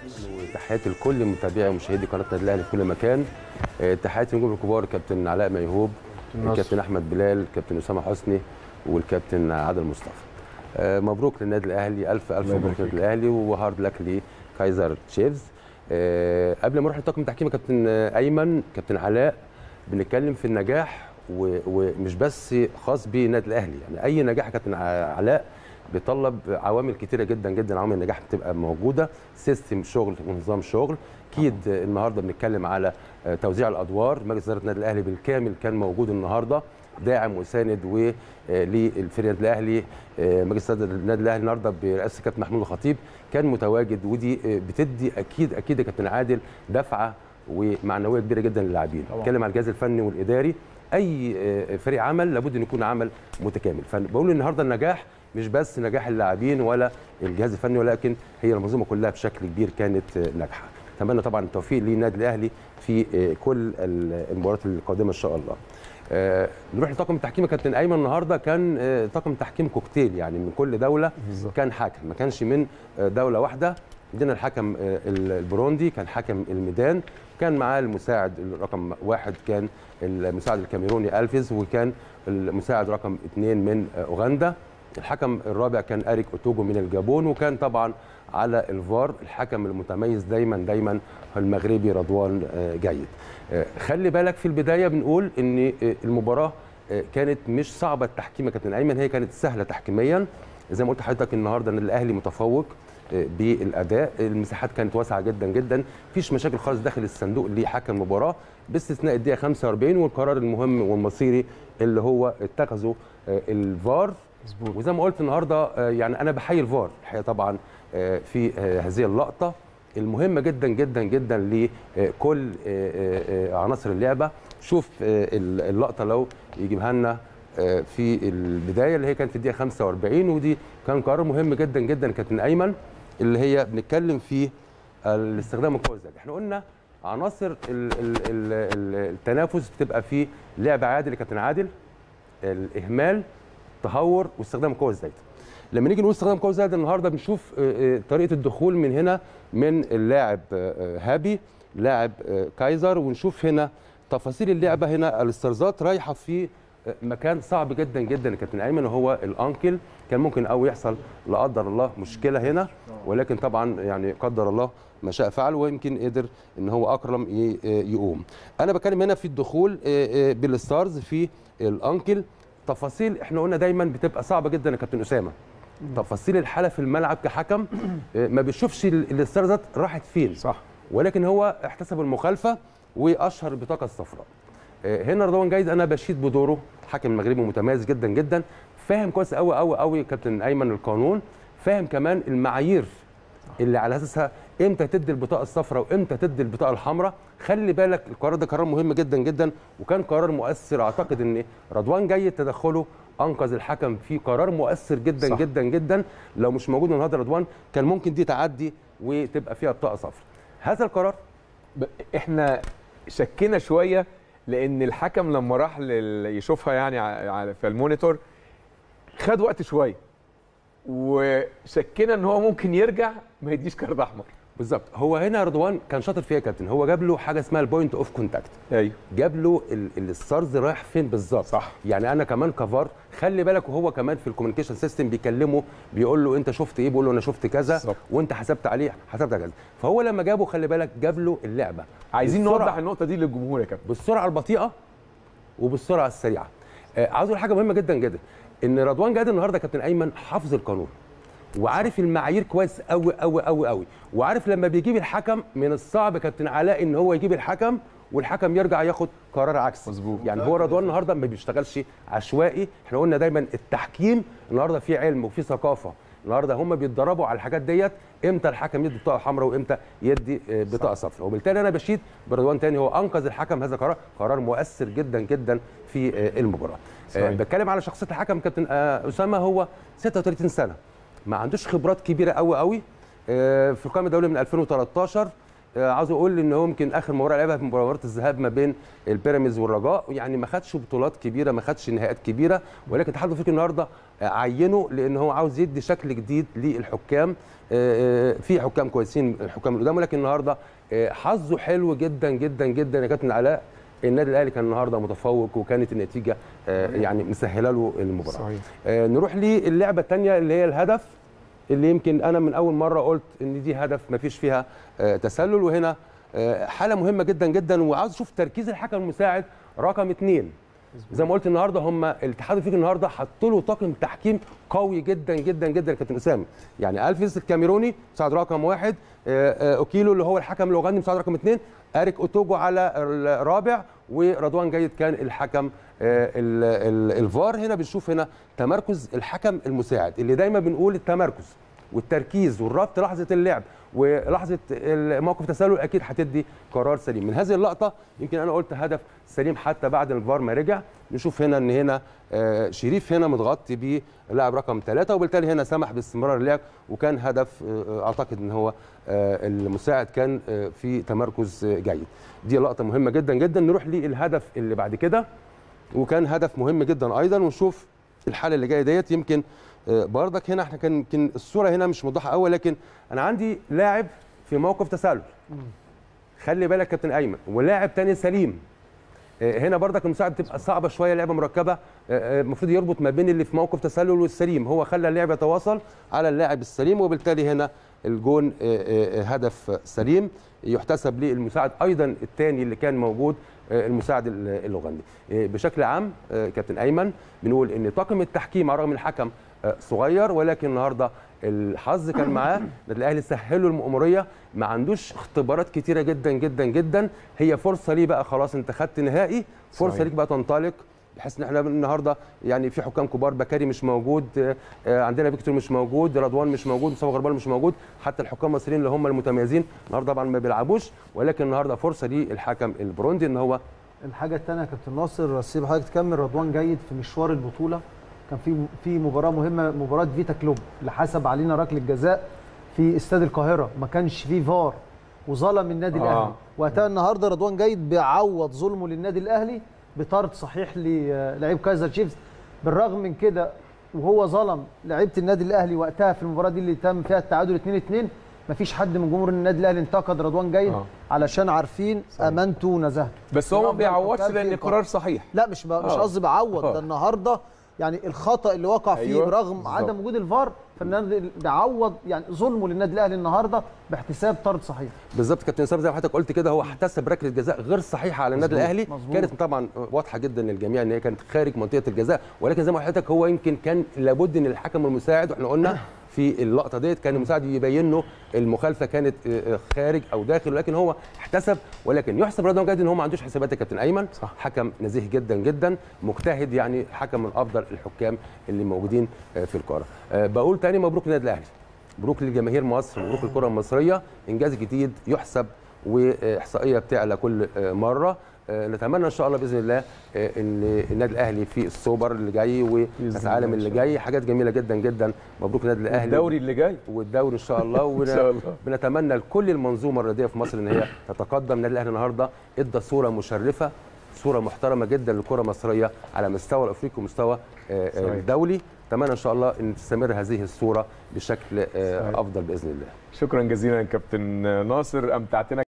وتحياتي لكل متابعي ومشاهدي قناه النادي الاهلي في كل مكان آه، تحياتي للنجوم الكبار كابتن علاء ميهوب الكابتن احمد بلال الكابتن اسامه حسني والكابتن عادل مصطفى آه، مبروك للنادي الاهلي الف الف الله مبروك يبارك للنادي الاهلي وهارد لك لكايزر تشيفز آه، قبل ما اروح لطاقم التحكيم يا كابتن آه، ايمن كابتن علاء بنتكلم في النجاح و- ومش بس خاص بالنادي الاهلي يعني اي نجاح يا كابتن ع- علاء بيطلب عوامل كتيره جدا جدا عوامل النجاح بتبقى موجوده سيستم شغل ونظام شغل اكيد النهارده بنتكلم على آه، توزيع الادوار مجلس اداره النادي الاهلي بالكامل كان موجود النهارده داعم وساند وللفريق الاهلي آه، مجلس اداره النادي الاهلي النهارده برئاسه كابتن محمود الخطيب كان متواجد ودي آه، بتدي اكيد اكيد يا كابتن عادل دفعه ومعنويه كبيره جدا للاعبين طبعاً. بتكلم على الجهاز الفني والاداري اي آه، فريق عمل لابد ان يكون عمل متكامل فبقول النهارده النجاح مش بس نجاح اللاعبين ولا الجهاز الفني ولكن هي المنظومه كلها بشكل كبير كانت آه، ناجحه اتمنى طبعا التوفيق للنادي الاهلي في آه، كل ال- المباريات القادمه ان شاء الله آه، نروح لطاقم التحكيم يا كابتن ايمن النهارده كان آه، طاقم تحكيم كوكتيل يعني من كل دوله بالظبط. كان حكم ما كانش من آه، دوله واحده عندنا الحكم آه، البروندي كان حكم الميدان كان معاه المساعد رقم واحد كان المساعد الكاميروني الفيز وكان المساعد رقم اثنين من آه، اوغندا الحكم الرابع كان اريك اوتوجو من الجابون وكان طبعا على الفار الحكم المتميز دايما دايما المغربي رضوان آه، جيد آه، خلي بالك في البدايه بنقول ان آه، المباراه آه، كانت مش صعبه التحكيم يا كابتن ايمن هي كانت سهله تحكيميا زي ما قلت لحضرتك النهارده ان الاهلي متفوق آه، بالاداء المساحات كانت واسعه جدا جدا مفيش مشاكل خالص داخل الصندوق لحكم المباراه باستثناء الدقيقه 45 والقرار المهم والمصيري اللي هو اتخذه آه، الفار مظبوط وزي ما قلت النهارده آه، يعني انا بحيي الفار الحقيقه طبعا آه، في آه، هذه اللقطه المهمه جدا جدا جدا لكل آه، آه، عناصر اللعبه شوف آه، اللقطه لو يجيبها لنا آه، في البدايه اللي هي كانت في الدقيقه 45 ودي كان قرار مهم جدا جدا كابتن ايمن اللي هي بنتكلم في الاستخدام القوي الذاتي احنا قلنا عناصر ال- ال- ال- ال- التنافس بتبقى في لعب عادل يا كابتن عادل الاهمال تهور واستخدام القوه الزايده لما نيجي نقول استخدام القوه الزايده النهارده بنشوف آه، آه، طريقه الدخول من هنا من اللاعب آه، آه، هابي لاعب آه، كايزر ونشوف هنا تفاصيل اللعبه هنا الاسترزات رايحه في آه، مكان صعب جدا جدا يا كابتن ايمن وهو الانكل كان ممكن او يحصل لا قدر الله مشكله هنا ولكن طبعا يعني قدر الله ما شاء فعل ويمكن قدر ان هو اكرم ي- آه، يقوم انا بتكلم هنا في الدخول آه، آه، بالستارز في الانكل تفاصيل احنا قلنا دايما بتبقى صعبه جدا يا كابتن اسامه تفاصيل الحاله في الملعب كحكم آه، ما بيشوفش ال- الاسترزات راحت فين صح ولكن هو احتسب المخالفه واشهر البطاقه الصفراء آه، هنا رضوان جيد انا بشيد بدوره حكم مغربي متميز جدا جدا فاهم كويس قوي قوي قوي كابتن ايمن القانون فاهم كمان المعايير اللي على اساسها امتى تدي البطاقه الصفراء وامتى تدي البطاقه الحمراء خلي بالك القرار ده قرار مهم جدا جدا وكان قرار مؤثر اعتقد ان رضوان جيد تدخله انقذ الحكم في قرار مؤثر جدا صح. صح. جدا جدا لو مش موجود النهارده رضوان كان ممكن دي تعدي وتبقى فيها بطاقه صفراء هذا القرار ب- احنا شكينا شويه لان الحكم لما راح لل... يشوفها يعني ع- ع- في المونيتور خد وقت شويه وشكينا ان هو ممكن يرجع ما يديش كارت احمر بالظبط هو هنا رضوان كان شاطر فيها يا كابتن هو جاب له حاجه اسمها البوينت اوف كونتاكت ايوه جاب له ال- الستارز رايح فين بالظبط صح. يعني انا كمان كفار خلي بالك وهو كمان في الكوميونيكيشن سيستم بيكلمه بيقول له انت شفت ايه بيقول له انا شفت كذا بالظبط. وانت حسبت عليه حسبت كذا فهو لما جابه خلي بالك جاب له اللعبه عايزين بالسرعة- نوضح النقطه دي للجمهور يا كابتن بالسرعه البطيئه وبالسرعه السريعه آه عاوز اقول حاجه مهمه جدا جدا ان رضوان جاد النهارده كابتن ايمن حافظ القانون وعارف المعايير كويس قوي قوي قوي قوي وعارف لما بيجيب الحكم من الصعب كابتن علاء ان هو يجيب الحكم والحكم يرجع ياخد قرار عكسي مظبوط. يعني هو رضوان النهارده ما بيشتغلش عشوائي احنا قلنا دايما التحكيم النهارده فيه علم وفيه ثقافه النهارده هم بيتدربوا على الحاجات ديت امتى الحكم يدي بطاقه حمراء وامتى يدي آه، بطاقه صفراء وبالتالي انا بشيد برضوان تاني هو انقذ الحكم هذا قرار قرار مؤثر جدا جدا في آه، المباراه صحيح. آه، بتكلم على شخصيه الحكم كابتن آه، اسامه هو 36 سنه ما عندوش خبرات كبيره قوي قوي آه، في القائمه الدوليه من 2013 آه، عاوز اقول ان هو يمكن اخر مباراه لعبها في مباراه الذهاب ما بين البيراميدز والرجاء يعني ما خدش بطولات كبيره ما خدش نهائيات كبيره ولكن الاتحاد الافريقي النهارده آه، عينه لان هو عاوز يدي شكل جديد للحكام آه، آه، في حكام كويسين الحكام اللي قدام ولكن النهارده آه، حظه حلو جدا جدا جدا يا كابتن علاء النادي الاهلي كان النهارده متفوق وكانت النتيجه آه، يعني مسهله له المباراه صحيح آه، نروح للعبه الثانيه اللي هي الهدف اللي يمكن انا من اول مره قلت ان دي هدف ما فيش فيها آه، تسلل وهنا آه، حاله مهمه جدا جدا وعاوز اشوف تركيز الحكم المساعد رقم اثنين زي ما قلت النهارده هم الاتحاد الافريقي النهارده حطوا له طاقم تحكيم قوي جدا جدا جدا يا كابتن اسامه يعني الفيس الكاميروني مساعد رقم واحد آه، آه، اوكيلو اللي هو الحكم الاوغندي مساعد رقم اثنين اريك اوتوجو على الرابع ورضوان جيد كان الحكم آه، ال- ال- الفار هنا بنشوف هنا تمركز الحكم المساعد اللي دايما بنقول التمركز والتركيز والربط لحظه اللعب ولحظه موقف تسلل اكيد هتدي قرار سليم من هذه اللقطه يمكن انا قلت هدف سليم حتى بعد الفار ما رجع نشوف هنا ان هنا آه، شريف هنا متغطي بلاعب رقم ثلاثة وبالتالي هنا سمح باستمرار اللعب وكان هدف آه، اعتقد ان هو آه، المساعد كان آه، في تمركز آه، جيد دي لقطه مهمه جدا جدا نروح للهدف اللي بعد كده وكان هدف مهم جدا ايضا ونشوف الحاله اللي جايه ديت يمكن آه، بردك هنا احنا كان يمكن الصوره هنا مش موضحه قوي لكن انا عندي لاعب في موقف تسلل خلي بالك كابتن ايمن ولاعب تاني سليم آه، هنا بردك المساعد تبقى صعبه شويه لعبه مركبه آه، آه، المفروض يربط ما بين اللي في موقف تسلل والسليم هو خلى اللاعب يتواصل على اللاعب السليم وبالتالي هنا الجون آه، آه، هدف سليم يحتسب للمساعد ايضا الثاني اللي كان موجود آه، المساعد ال- الاوغندي آه، بشكل عام آه، كابتن ايمن بنقول ان طاقم التحكيم على الرغم من الحكم آه، صغير ولكن النهارده الحظ كان معاه النادي الاهلي سهله المأموريه ما عندوش اختبارات كتيره جدا جدا جدا هي فرصه ليه بقى خلاص انت خدت نهائي فرصه صحيح. ليك بقى تنطلق بحيث ان احنا النهارده يعني في حكام كبار بكاري مش موجود آه، آه، عندنا فيكتور مش موجود رضوان مش موجود مصطفى غربال مش موجود حتى الحكام المصريين اللي هم المتميزين النهارده طبعا ما بيلعبوش ولكن النهارده فرصه للحكم البروندي ان هو الحاجه الثانيه يا كابتن ناصر سيب حضرتك تكمل رضوان جيد في مشوار البطوله كان في في مباراه مهمه مباراه فيتا كلوب اللي حسب علينا ركله جزاء في استاد القاهره ما كانش فيه فار وظلم النادي آه. الاهلي وقتها النهارده رضوان جيد بيعوض ظلمه للنادي الاهلي بطرد صحيح للعيب كايزر تشيفز بالرغم من كده وهو ظلم لعيبه النادي الاهلي وقتها في المباراه دي اللي تم فيها التعادل 2 2 مفيش حد من جمهور النادي الاهلي انتقد رضوان جيد آه. علشان عارفين امانته ونزاهته بس هو ما الأفضل بيعوضش الحكام لان في قرار صحيح لا مش ب... مش آه. قصدي بعوض آه. ده النهارده يعني الخطا اللي وقع فيه أيوة، برغم بالظبط. عدم وجود الفار فالنادي بيعوض يعني ظلمه للنادي الاهلي النهارده باحتساب طرد صحيح بالظبط كابتن اسامه زي ما حضرتك قلت كده هو احتسب ركله جزاء غير صحيحه على النادي مظبوط، الاهلي مظبوط. كانت طبعا واضحه جدا للجميع ان هي كانت خارج منطقه الجزاء ولكن زي ما حضرتك هو يمكن كان لابد ان الحكم المساعد واحنا قلنا في اللقطه ديت كان المساعد يبين له المخالفه كانت آه، آه، خارج او داخل ولكن هو احتسب ولكن يحسب رضوان جيد ان هو ما عندوش حسابات يا كابتن ايمن صح. حكم نزيه جدا جدا مجتهد يعني حكم من افضل الحكام اللي موجودين آه، في القاره آه، بقول تاني مبروك للنادي الاهلي مبروك لجماهير مصر مبروك للكره المصريه انجاز جديد يحسب واحصائيه بتعلى كل آه، مره آه، نتمنى ان شاء الله باذن الله آه، ان النادي الاهلي في السوبر اللي جاي وكاس بإذن العالم الله إن اللي شاء جاي حاجات جميله جدا جدا مبروك النادي الاهلي الدوري اللي جاي والدوري ان شاء الله إن شاء الله. وبنتمنى لكل المنظومه الرياضيه في مصر ان هي تتقدم النادي الاهلي النهارده ادى صوره مشرفه صوره محترمه جدا للكره المصريه على مستوى الافريقي ومستوى آه، آه، صحيح. الدولي اتمنى ان شاء الله ان تستمر هذه الصوره بشكل آه، صحيح. افضل باذن الله شكرا جزيلا يا كابتن ناصر امتعتنا